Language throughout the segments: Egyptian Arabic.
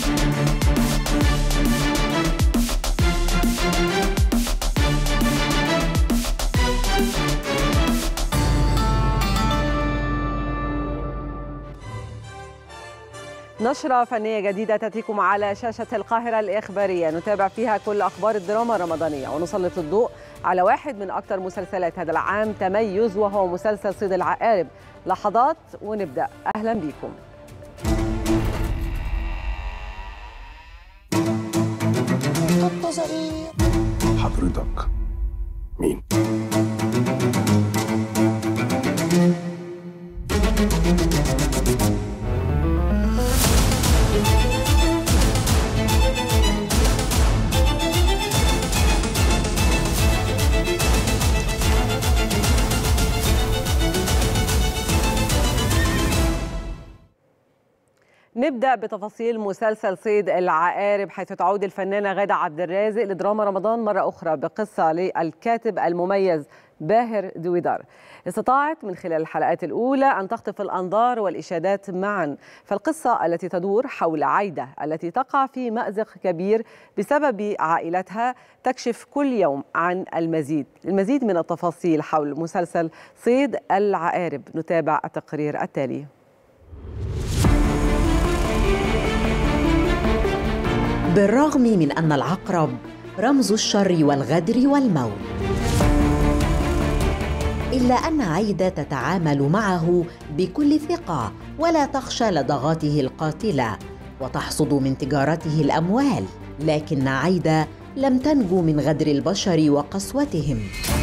نشرة فنية جديدة تأتيكم على شاشة القاهرة الإخبارية نتابع فيها كل أخبار الدراما الرمضانية ونسلط الضوء على واحد من أكثر مسلسلات هذا العام تميز وهو مسلسل صيد العقارب لحظات ونبدأ أهلا بكم حضرتك مين؟ نبدأ بتفاصيل مسلسل صيد العقارب حيث تعود الفنانة غادة عبد الرازق لدراما رمضان مرة أخرى بقصة للكاتب المميز باهر دويدار استطاعت من خلال الحلقات الأولى أن تخطف الأنظار والإشادات معا فالقصة التي تدور حول عايدة التي تقع في مأزق كبير بسبب عائلتها تكشف كل يوم عن المزيد المزيد من التفاصيل حول مسلسل صيد العقارب نتابع التقرير التالي بالرغم من أن العقرب رمز الشر والغدر والموت إلا أن عايدة تتعامل معه بكل ثقة ولا تخشى لدغاته القاتلة وتحصد من تجارته الأموال لكن عايدة لم تنجو من غدر البشر وقسوتهم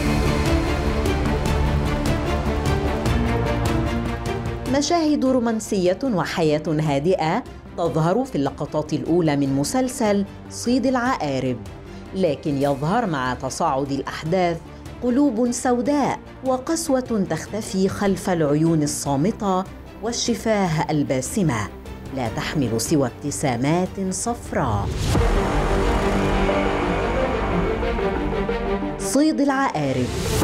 مشاهد رومانسية وحياة هادئة تظهر في اللقطات الأولى من مسلسل صيد العقارب لكن يظهر مع تصاعد الأحداث قلوب سوداء وقسوة تختفي خلف العيون الصامتة والشفاه الباسمة لا تحمل سوى ابتسامات صفراء صيد العقارب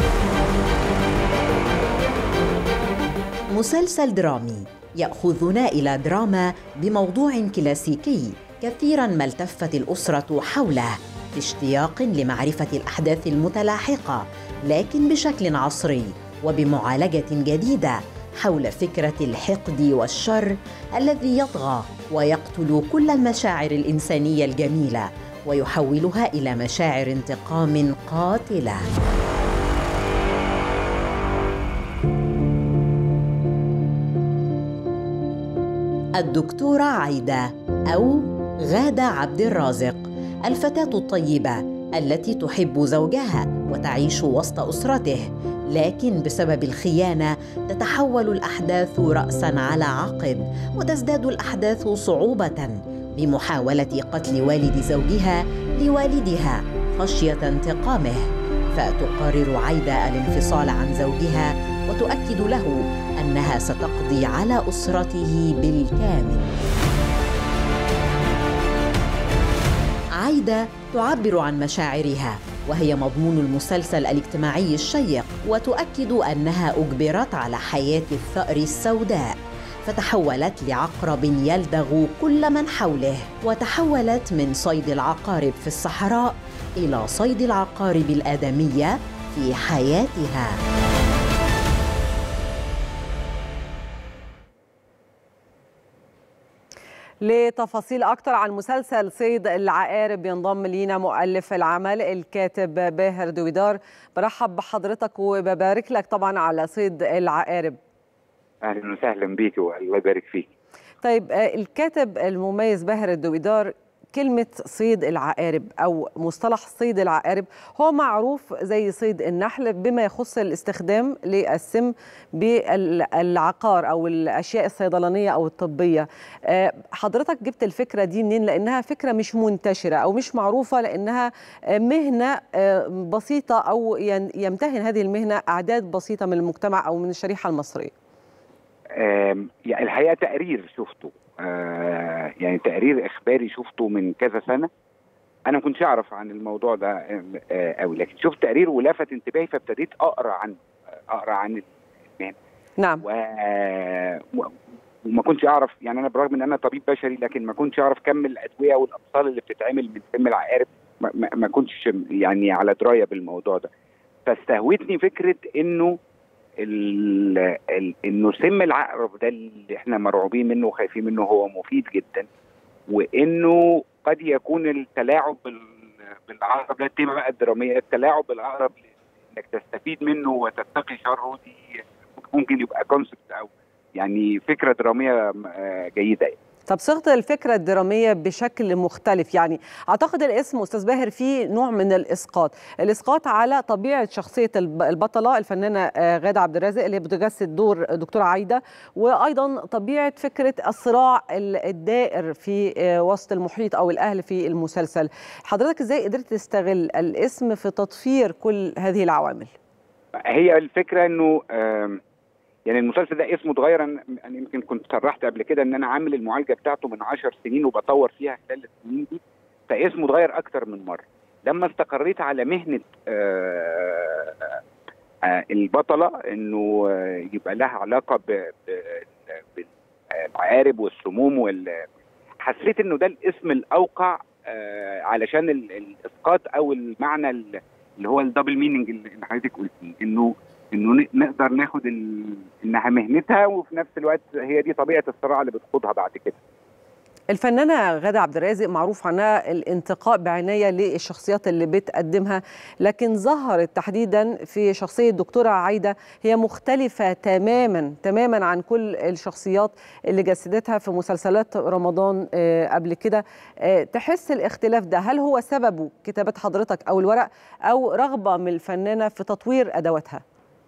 مسلسل درامي ياخذنا الى دراما بموضوع كلاسيكي كثيرا ما التفت الاسره حوله في اشتياق لمعرفه الاحداث المتلاحقه لكن بشكل عصري وبمعالجه جديده حول فكره الحقد والشر الذي يطغى ويقتل كل المشاعر الانسانيه الجميله ويحولها الى مشاعر انتقام قاتله الدكتورة عايدة أو غادة عبد الرازق الفتاة الطيبة التي تحب زوجها وتعيش وسط أسرته لكن بسبب الخيانة تتحول الأحداث رأسا على عقب وتزداد الأحداث صعوبة بمحاولة قتل والد زوجها لوالدها خشية انتقامه فتقرر عايدة الانفصال عن زوجها وتؤكد له انها ستقضي على اسرته بالكامل عايده تعبر عن مشاعرها وهي مضمون المسلسل الاجتماعي الشيق وتؤكد انها اجبرت على حياه الثار السوداء فتحولت لعقرب يلدغ كل من حوله وتحولت من صيد العقارب في الصحراء الى صيد العقارب الادميه في حياتها لتفاصيل أكتر عن مسلسل صيد العقارب ينضم لينا مؤلف العمل الكاتب باهر دويدار برحب بحضرتك وببارك لك طبعا على صيد العقارب اهلا وسهلا بيك والله يبارك فيك طيب الكاتب المميز باهر الدويدار كلمة صيد العقارب أو مصطلح صيد العقارب هو معروف زي صيد النحل بما يخص الاستخدام للسم بالعقار أو الأشياء الصيدلانية أو الطبية حضرتك جبت الفكرة دي منين لأنها فكرة مش منتشرة أو مش معروفة لأنها مهنة بسيطة أو يمتهن هذه المهنة أعداد بسيطة من المجتمع أو من الشريحة المصرية يعني الحقيقة تقرير شفته آه يعني تقرير اخباري شفته من كذا سنه انا ما كنتش اعرف عن الموضوع ده آه قوي لكن شفت تقرير ولفت انتباهي فابتديت اقرا عن اقرا عن المهنه نعم و... و... وما كنتش اعرف يعني انا برغم ان انا طبيب بشري لكن ما كنتش اعرف كم الادويه والابطال اللي بتتعمل من فيلم العقارب ما, ما, ما كنتش يعني على درايه بالموضوع ده فاستهوتني فكره انه ال ال انه سم العقرب ده اللي احنا مرعوبين منه وخايفين منه هو مفيد جدا وانه قد يكون التلاعب بال- بالعقرب ده التيمه بقى الدراميه التلاعب بالعقرب انك تستفيد منه وتتقي شره دي ممكن يبقى كونسبت او يعني فكره دراميه آه، جيده يعني. طب صيغه الفكره الدراميه بشكل مختلف يعني اعتقد الاسم استاذ باهر فيه نوع من الاسقاط الاسقاط على طبيعه شخصيه الب- البطله الفنانه آه، غاده عبد الرازق اللي بتجسد دور دكتوره عايده وايضا طبيعه فكره الصراع ال- الدائر في آه، وسط المحيط او الاهل في المسلسل حضرتك ازاي قدرت تستغل الاسم في تطفير كل هذه العوامل هي الفكره انه آم، يعني المسلسل ده اسمه اتغير انا أنا يمكن كنت صرحت قبل كده ان انا عامل المعالجه بتاعته من 10 سنين وبطور فيها خلال السنين دي فاسمه اتغير اكتر من مره لما استقريت على مهنه آه، آه، البطله انه آه، يبقى لها علاقه ب- ب- بالعقارب والسموم وال حسيت انه ده الاسم الاوقع آه، علشان ال- الاسقاط او المعنى ال- اللي هو الدبل ميننج اللي اللي حضرتك قلتيه انه انه ن- نقدر ناخد ال... انها مهنتها وفي نفس الوقت هي دي طبيعه الصراع اللي بتخوضها بعد كده الفنانة غادة عبد الرازق معروف عنها الانتقاء بعناية للشخصيات اللي بتقدمها لكن ظهرت تحديدا في شخصية دكتورة عايدة هي مختلفة تماما تماما عن كل الشخصيات اللي جسدتها في مسلسلات رمضان آه، قبل كده آه، تحس الاختلاف ده هل هو سببه كتابة حضرتك أو الورق أو رغبة من الفنانة في تطوير أدواتها؟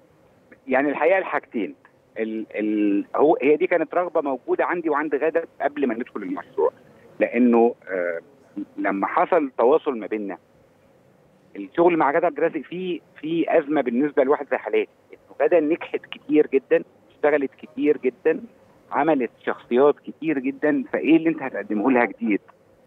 يعني الحقيقه الحاجتين ال... ال... هو هي دي كانت رغبه موجوده عندي وعند غاده قبل ما ندخل المشروع لانه آه لما حصل تواصل ما بيننا الشغل مع غاده عبد الرازق فيه في ازمه بالنسبه لواحد زي حالاتي انه غاده نجحت كتير جدا اشتغلت كتير جدا عملت شخصيات كتير جدا فايه اللي انت هتقدمه لها جديد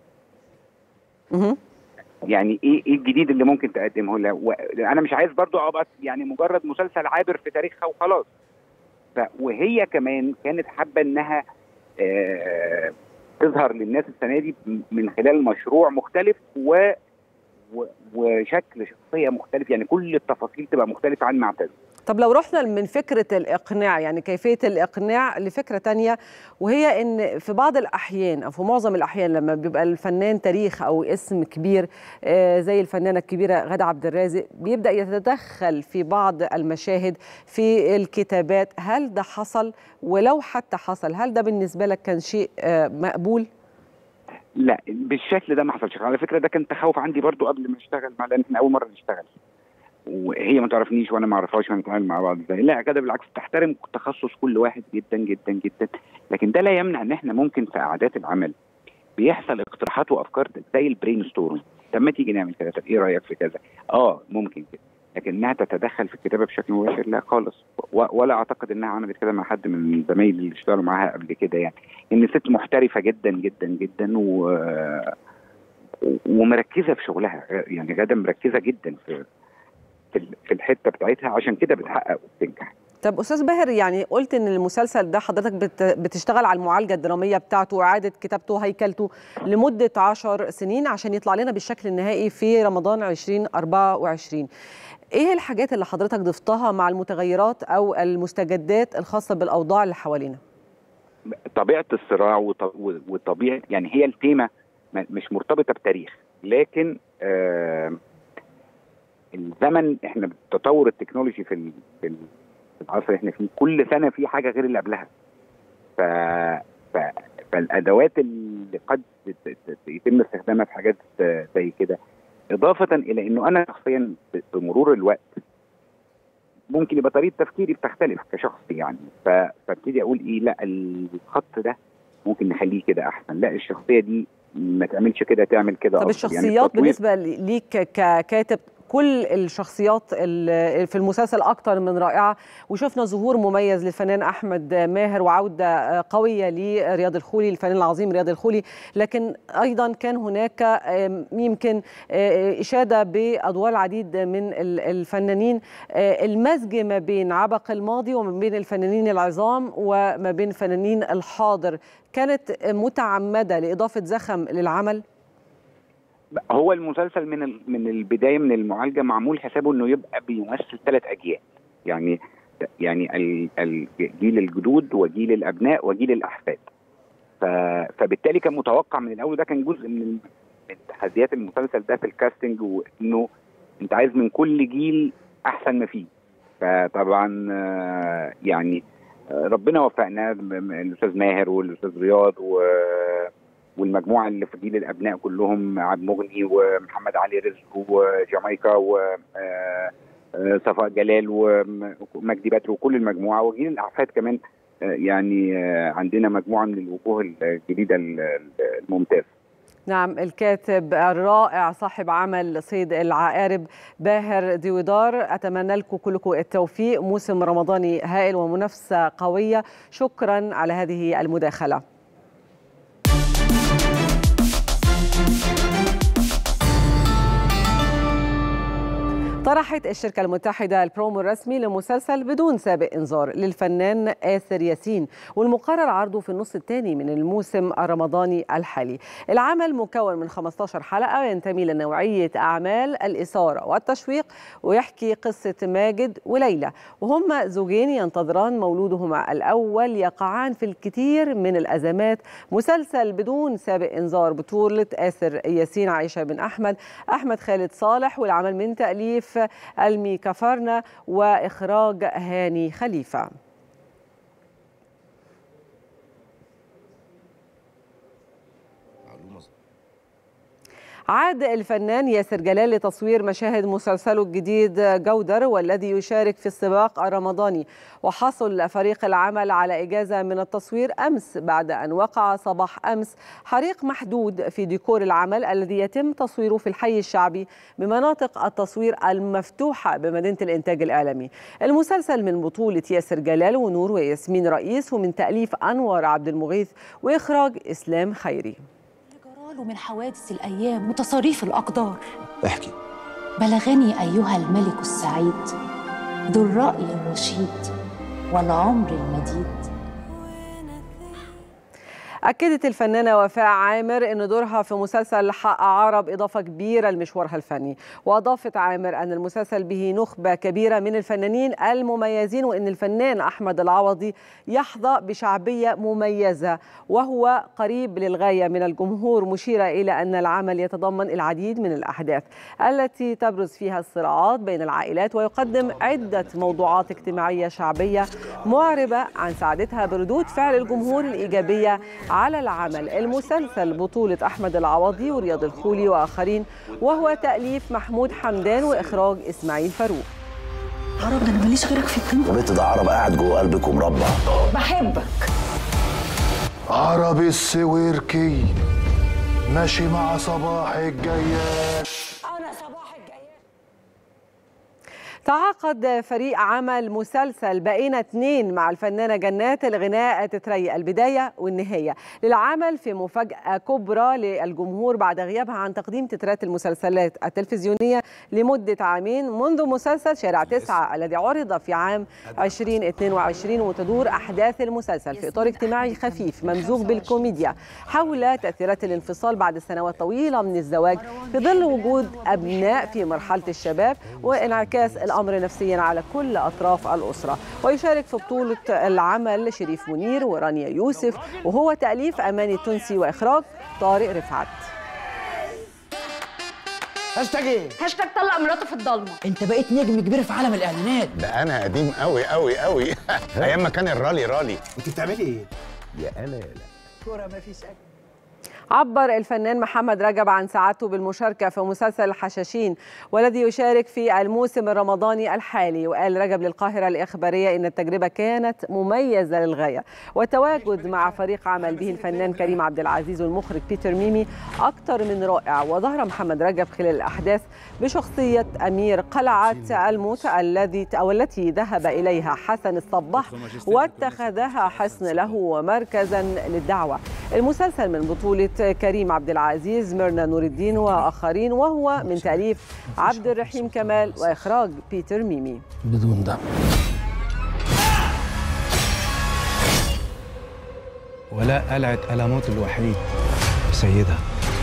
مهم. يعني ايه ايه الجديد اللي ممكن تقدمه لها و... انا مش عايز برضو ابقى يعني مجرد مسلسل عابر في تاريخها وخلاص ف... وهي كمان كانت حابه انها آه... تظهر للناس السنه دي من خلال مشروع مختلف و... و... وشكل شخصيه مختلف يعني كل التفاصيل تبقى مختلفه عن معتز طب لو رحنا من فكرة الإقناع يعني كيفية الإقناع لفكرة تانية وهي إن في بعض الأحيان أو في معظم الأحيان لما بيبقى الفنان تاريخ أو اسم كبير آه، زي الفنانة الكبيرة غادة عبد الرازق بيبدأ يتدخل في بعض المشاهد في الكتابات هل ده حصل ولو حتى حصل هل ده بالنسبة لك كان شيء آه، مقبول؟ لا بالشكل ده ما حصلش على فكره ده كان تخوف عندي برضو قبل ما اشتغل مع لان احنا اول مره نشتغل وهي ما تعرفنيش وانا ما اعرفهاش وهنتعامل مع بعض ازاي لا كده بالعكس تحترم تخصص كل واحد جدا جدا جدا لكن ده لا يمنع ان احنا ممكن في قعدات العمل بيحصل اقتراحات وافكار زي البرين ستورم طب ما تيجي نعمل كذا طب ايه رايك في كذا اه ممكن كده لكن انها تتدخل في الكتابه بشكل مباشر لا خالص و- ولا اعتقد انها عملت كده مع حد من زمايلي اللي اشتغلوا معاها قبل كده يعني ان ست محترفه جدا جدا جدا و ومركزه في شغلها يعني غاده مركزه جدا في في ال- في الحته بتاعتها عشان كده بتحقق وبتنجح طب استاذ باهر يعني قلت ان المسلسل ده حضرتك بت- بتشتغل على المعالجه الدراميه بتاعته واعاده كتابته وهيكلته لمده عشر سنين عشان يطلع لنا بالشكل النهائي في رمضان 2024 ايه الحاجات اللي حضرتك ضفتها مع المتغيرات او المستجدات الخاصه بالاوضاع اللي حوالينا طبيعه الصراع وط- و- وطبيعه يعني هي التيمه م- مش مرتبطه بتاريخ لكن آه الزمن احنا تطور التكنولوجي في ال- في ال- في العصر اللي احنا فيه كل سنه في حاجه غير اللي قبلها ف... ف... فالادوات اللي قد ت- ت- يتم استخدامها في حاجات آه، زي كده اضافه الى انه انا شخصيا ب- بمرور الوقت ممكن يبقى طريقه تفكيري بتختلف كشخص يعني ف... فابتدي اقول ايه لا الخط ده ممكن نخليه كده احسن لا الشخصيه دي ما تعملش كده تعمل كده طب أفضل. يعني الشخصيات التطوير- بالنسبه ليك ككاتب كل الشخصيات ال- في المسلسل اكتر من رائعه وشفنا ظهور مميز للفنان احمد ماهر وعوده آه، قويه لرياض الخولي الفنان العظيم رياض الخولي لكن ايضا كان هناك آم، يمكن آه، اشاده بادوار العديد من ال- الفنانين آه، المزج ما بين عبق الماضي وما بين الفنانين العظام وما بين الفنانين الحاضر كانت متعمده لاضافه زخم للعمل هو المسلسل من ال- من البدايه من المعالجه معمول حسابه انه يبقى بيمثل ثلاث اجيال يعني يعني ال- ال- جيل الجدود وجيل الابناء وجيل الاحفاد ف- فبالتالي كان متوقع من الاول ده كان جزء من من تحديات المسلسل ده في الكاستنج وانه انت عايز من كل جيل احسن ما فيه فطبعا آه، يعني آه، ربنا وفقنا م- م- الاستاذ ماهر والاستاذ رياض و والمجموعه اللي في جيل الابناء كلهم عبد مغني ومحمد علي رزق وجامايكا و آه، آه، صفاء جلال ومجدي بدر وكل المجموعه وجيل الاحفاد كمان آه، يعني آه، عندنا مجموعه من الوجوه الجديده ال- الممتازه نعم الكاتب الرائع صاحب عمل صيد العقارب باهر ديودار أتمنى لكم كلكم التوفيق موسم رمضاني هائل ومنافسة قوية شكرا على هذه المداخلة طرحت الشركة المتحدة البرومو الرسمي لمسلسل بدون سابق إنذار للفنان آسر ياسين والمقرر عرضه في النص الثاني من الموسم الرمضاني الحالي العمل مكون من 15 حلقة وينتمي لنوعية أعمال الإثارة والتشويق ويحكي قصة ماجد وليلى وهم زوجين ينتظران مولودهما الأول يقعان في الكثير من الأزمات مسلسل بدون سابق إنذار بطولة آسر ياسين عائشة بن أحمد أحمد خالد صالح والعمل من تأليف ألمي كفرنا وإخراج هاني خليفة عاد الفنان ياسر جلال لتصوير مشاهد مسلسله الجديد جودر والذي يشارك في السباق الرمضاني وحصل فريق العمل على إجازة من التصوير أمس بعد أن وقع صباح أمس حريق محدود في ديكور العمل الذي يتم تصويره في الحي الشعبي بمناطق التصوير المفتوحة بمدينة الإنتاج الإعلامي المسلسل من بطولة ياسر جلال ونور وياسمين رئيس ومن تأليف أنور عبد المغيث وإخراج إسلام خيري جراله من حوادث الأيام وتصاريف الأقدار احكي بلغني أيها الملك السعيد ذو الرأي الرشيد والعمر المديد أكدت الفنانة وفاء عامر أن دورها في مسلسل حق عرب إضافة كبيرة لمشوارها الفني وأضافت عامر أن المسلسل به نخبة كبيرة من الفنانين المميزين وأن الفنان أحمد العوضي يحظى بشعبية مميزة وهو قريب للغاية من الجمهور مشيرة إلى أن العمل يتضمن العديد من الأحداث التي تبرز فيها الصراعات بين العائلات ويقدم عدة موضوعات اجتماعية شعبية معربة عن سعادتها بردود فعل الجمهور الإيجابية على العمل المسلسل بطولة أحمد العوضي ورياض الخولي وآخرين وهو تأليف محمود حمدان وإخراج إسماعيل فاروق عرب ده أنا ماليش غيرك في الدنيا يا بنت ده عرب قاعد جوه قلبك ومربع بحبك عربي السويركي ماشي مع صباح الجياد تعاقد فريق عمل مسلسل بقينا اتنين مع الفنانة جنات الغناء تتري البداية والنهاية للعمل في مفاجأة كبرى للجمهور بعد غيابها عن تقديم تترات المسلسلات التلفزيونية لمدة عامين منذ مسلسل شارع تسعة الذي عرض في عام 2022 وتدور أحداث المسلسل في إطار اجتماعي خفيف ممزوج بالكوميديا حول تأثيرات الانفصال بعد سنوات طويلة من الزواج في ظل وجود أبناء في مرحلة الشباب وانعكاس الأمر نفسيا على كل أطراف الأسرة ويشارك في بطولة العمل شريف منير ورانيا يوسف وهو تأليف أماني التونسي وإخراج طارق رفعت هاشتاج ايه؟ هاشتاج طلق مراته في الضلمه انت بقيت نجم كبير في عالم الاعلانات ده انا قديم قوي قوي قوي ايام ما كان الرالي رالي انت بتعملي ايه؟ يا انا يا لا كوره ما فيش اكل عبر الفنان محمد رجب عن سعادته بالمشاركة في مسلسل الحشاشين والذي يشارك في الموسم الرمضاني الحالي وقال رجب للقاهرة الإخبارية إن التجربة كانت مميزة للغاية والتواجد مع فريق عمل به الفنان كريم عبد العزيز والمخرج بيتر ميمي أكثر من رائع وظهر محمد رجب خلال الأحداث بشخصية أمير قلعة الموت الذي أو التي ذهب إليها حسن الصباح واتخذها حصن له ومركزا للدعوة المسلسل من بطولة كريم عبد العزيز ميرنا نور الدين وآخرين وهو من تأليف عبد الرحيم كمال وإخراج بيتر ميمي بدون دم ولاء قلعة ألموت الوحيد سيدها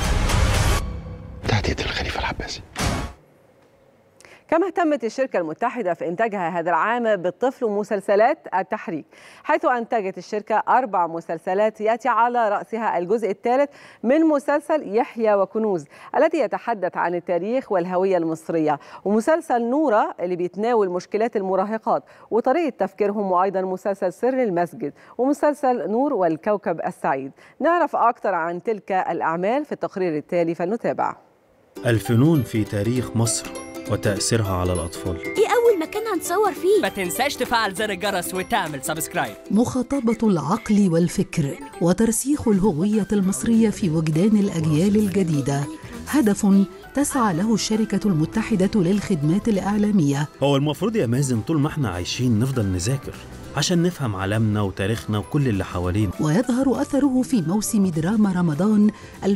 تهدية الخليفة العباسي كما اهتمت الشركة المتحدة في إنتاجها هذا العام بالطفل ومسلسلات التحريك حيث أنتجت الشركة أربع مسلسلات يأتي على رأسها الجزء الثالث من مسلسل يحيى وكنوز الذي يتحدث عن التاريخ والهوية المصرية ومسلسل نورة اللي بيتناول مشكلات المراهقات وطريقة تفكيرهم وأيضا مسلسل سر المسجد ومسلسل نور والكوكب السعيد نعرف أكثر عن تلك الأعمال في التقرير التالي فلنتابع الفنون في تاريخ مصر وتأثيرها على الأطفال ايه اول مكان هنصور فيه ما تنساش تفعل زر الجرس وتعمل سبسكرايب مخاطبة العقل والفكر وترسيخ الهوية المصرية في وجدان الأجيال الجديدة هدف تسعى له الشركة المتحدة للخدمات الإعلامية هو المفروض يا مازن طول ما احنا عايشين نفضل نذاكر عشان نفهم عالمنا وتاريخنا وكل اللي حوالينا ويظهر أثره في موسم دراما رمضان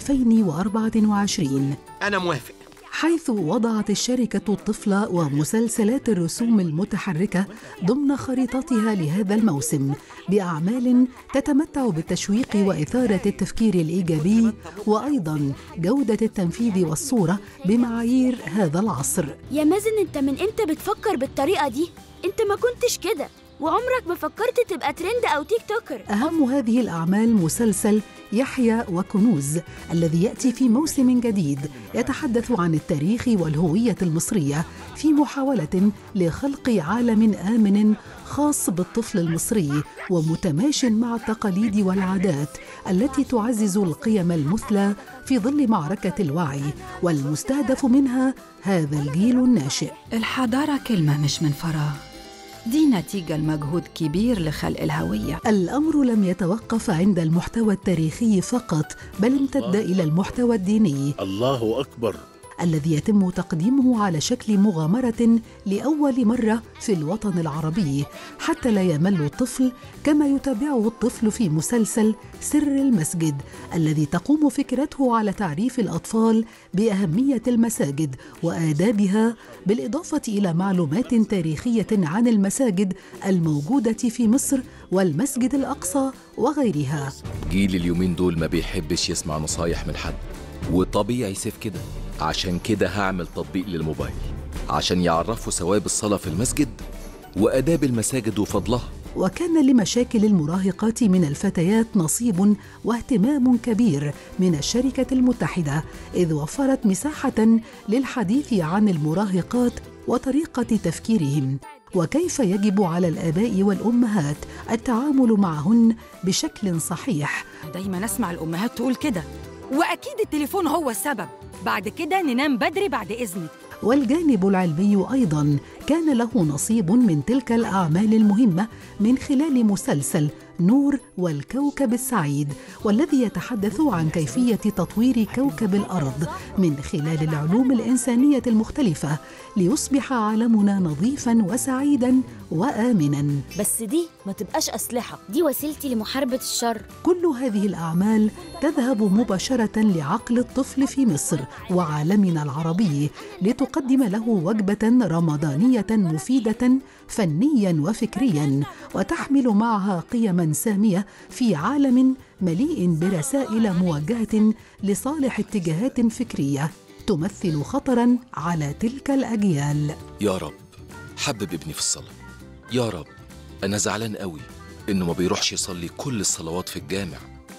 2024 أنا موافق حيث وضعت الشركة الطفل ومسلسلات الرسوم المتحركة ضمن خريطتها لهذا الموسم بأعمال تتمتع بالتشويق وإثارة التفكير الإيجابي وأيضا جودة التنفيذ والصورة بمعايير هذا العصر يا مازن انت من امتى بتفكر بالطريقة دي انت ما كنتش كده وعمرك ما فكرت تبقى ترند او تيك توكر أهم هذه الأعمال مسلسل يحيى وكنوز الذي يأتي في موسم جديد يتحدث عن التاريخ والهوية المصرية في محاولة لخلق عالم آمن خاص بالطفل المصري ومتماش مع التقاليد والعادات التي تعزز القيم المثلى في ظل معركة الوعي والمستهدف منها هذا الجيل الناشئ الحضارة كلمة مش من فراغ دي نتيجة لمجهود كبير لخلق الهوية الأمر لم يتوقف عند المحتوى التاريخي فقط بل امتد إلى المحتوى الديني الله أكبر الذي يتم تقديمه على شكل مغامرة لأول مرة في الوطن العربي حتى لا يمل الطفل كما يتابعه الطفل في مسلسل سر المسجد الذي تقوم فكرته على تعريف الأطفال بأهمية المساجد وآدابها بالإضافة إلى معلومات تاريخية عن المساجد الموجودة في مصر والمسجد الأقصى وغيرها جيل اليومين دول ما بيحبش يسمع نصايح من حد وطبيعي سيف كده عشان كده هعمل تطبيق للموبايل عشان يعرفوا ثواب الصلاة في المسجد وآداب المساجد وفضلها وكان لمشاكل المراهقات من الفتيات نصيب واهتمام كبير من الشركة المتحدة إذ وفرت مساحة للحديث عن المراهقات وطريقة تفكيرهم وكيف يجب على الآباء والأمهات التعامل معهن بشكل صحيح دايما أسمع الأمهات تقول كده وأكيد التليفون هو السبب بعد كده ننام بدري بعد إذنك والجانب العلمي ايضا كان له نصيب من تلك الاعمال المهمه من خلال مسلسل نور والكوكب السعيد والذي يتحدث عن كيفيه تطوير كوكب الارض من خلال العلوم الانسانيه المختلفه ليصبح عالمنا نظيفا وسعيدا وامنا بس دي ما تبقاش اسلحه دي وسيلتي لمحاربه الشر كل هذه الاعمال تذهب مباشره لعقل الطفل في مصر وعالمنا العربي لتقدم له وجبه رمضانيه مفيده فنيا وفكريا وتحمل معها قيما ساميه في عالم مليء برسائل موجهه لصالح اتجاهات فكريه تمثل خطرا على تلك الاجيال يا رب حبب ابني في الصلاة يا رب أنا زعلان قوي إنه ما بيروحش يصلي كل الصلوات في الجامع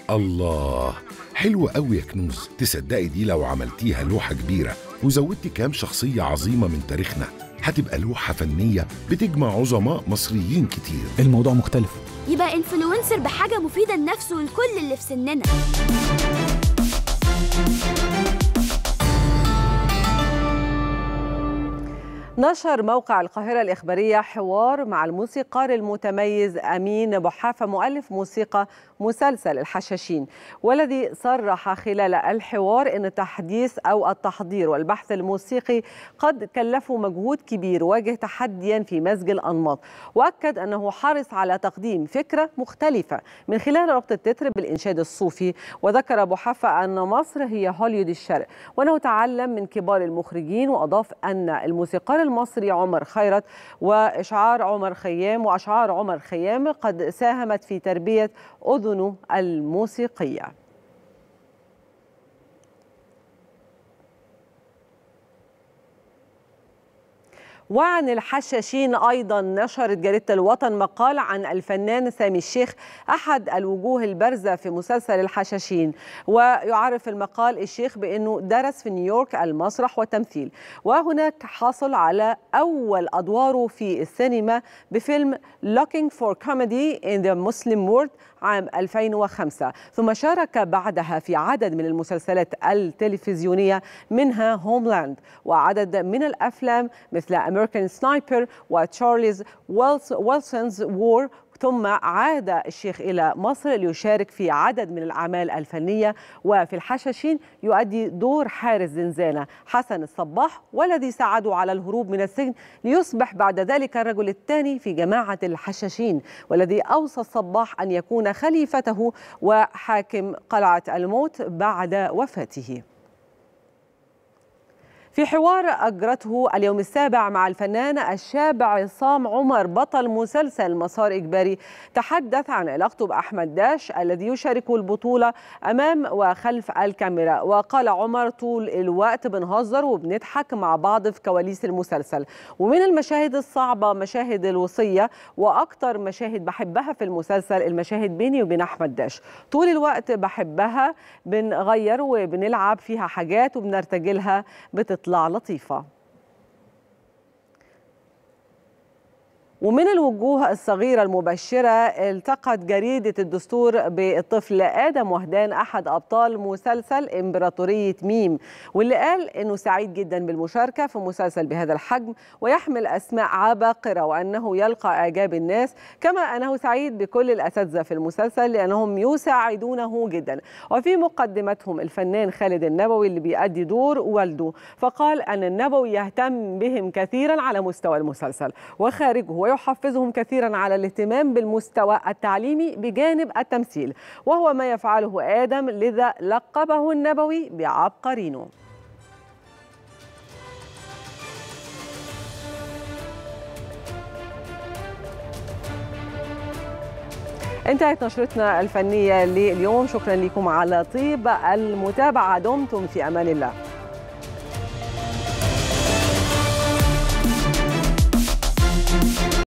الله حلوة قوي يا كنوز تصدقي دي لو عملتيها لوحة كبيرة وزودتي كام شخصية عظيمة من تاريخنا هتبقى لوحة فنية بتجمع عظماء مصريين كتير الموضوع مختلف يبقى انفلونسر بحاجه مفيده لنفسه ولكل اللي في سننا نشر موقع القاهرة الإخبارية حوار مع الموسيقار المتميز أمين بحافة مؤلف موسيقى مسلسل الحشاشين والذي صرح خلال الحوار أن التحديث أو التحضير والبحث الموسيقي قد كلفوا مجهود كبير واجه تحديا في مزج الأنماط وأكد أنه حرص على تقديم فكرة مختلفة من خلال ربط التتر بالإنشاد الصوفي وذكر بحافة أن مصر هي هوليود الشرق وأنه تعلم من كبار المخرجين وأضاف أن الموسيقار المصري عمر خيرت وإشعار عمر خيام وأشعار عمر خيام قد ساهمت في تربية أذنه الموسيقية وعن الحشاشين أيضا نشرت جريدة الوطن مقال عن الفنان سامي الشيخ أحد الوجوه البارزة في مسلسل الحشاشين ويعرف المقال الشيخ بأنه درس في نيويورك المسرح والتمثيل وهناك حصل على أول أدواره في السينما بفيلم Looking for Comedy in the Muslim World عام 2005 ثم شارك بعدها في عدد من المسلسلات التلفزيونية منها هوملاند وعدد من الأفلام مثل أمريكان سنايبر وتشارليز ويلسونز وور ثم عاد الشيخ إلى مصر ليشارك في عدد من الأعمال الفنية وفي الحشاشين يؤدي دور حارس زنزانة حسن الصباح والذي ساعده على الهروب من السجن ليصبح بعد ذلك الرجل الثاني في جماعة الحشاشين والذي أوصى الصباح أن يكون خليفته وحاكم قلعة الموت بعد وفاته في حوار أجرته اليوم السابع مع الفنان الشاب عصام عمر بطل مسلسل مسار إجباري تحدث عن علاقته بأحمد داش الذي يشارك البطولة أمام وخلف الكاميرا وقال عمر طول الوقت بنهزر وبنضحك مع بعض في كواليس المسلسل ومن المشاهد الصعبة مشاهد الوصية وأكتر مشاهد بحبها في المسلسل المشاهد بيني وبين أحمد داش طول الوقت بحبها بنغير وبنلعب فيها حاجات وبنرتجلها بتطلع تطلع لطيفة ومن الوجوه الصغيرة المبشرة التقت جريدة الدستور بالطفل آدم وهدان أحد أبطال مسلسل إمبراطورية ميم واللي قال إنه سعيد جدا بالمشاركة في مسلسل بهذا الحجم ويحمل أسماء عباقرة وأنه يلقى إعجاب الناس كما أنه سعيد بكل الأساتذة في المسلسل لأنهم يساعدونه جدا وفي مقدمتهم الفنان خالد النبوي اللي بيأدي دور والده فقال أن النبوي يهتم بهم كثيرا على مستوى المسلسل وخارجه ويحفزهم كثيرا على الاهتمام بالمستوى التعليمي بجانب التمثيل وهو ما يفعله آدم لذا لقبه النبوي بعبقرينه انتهت نشرتنا الفنية لليوم شكرا لكم على طيب المتابعة دمتم في أمان الله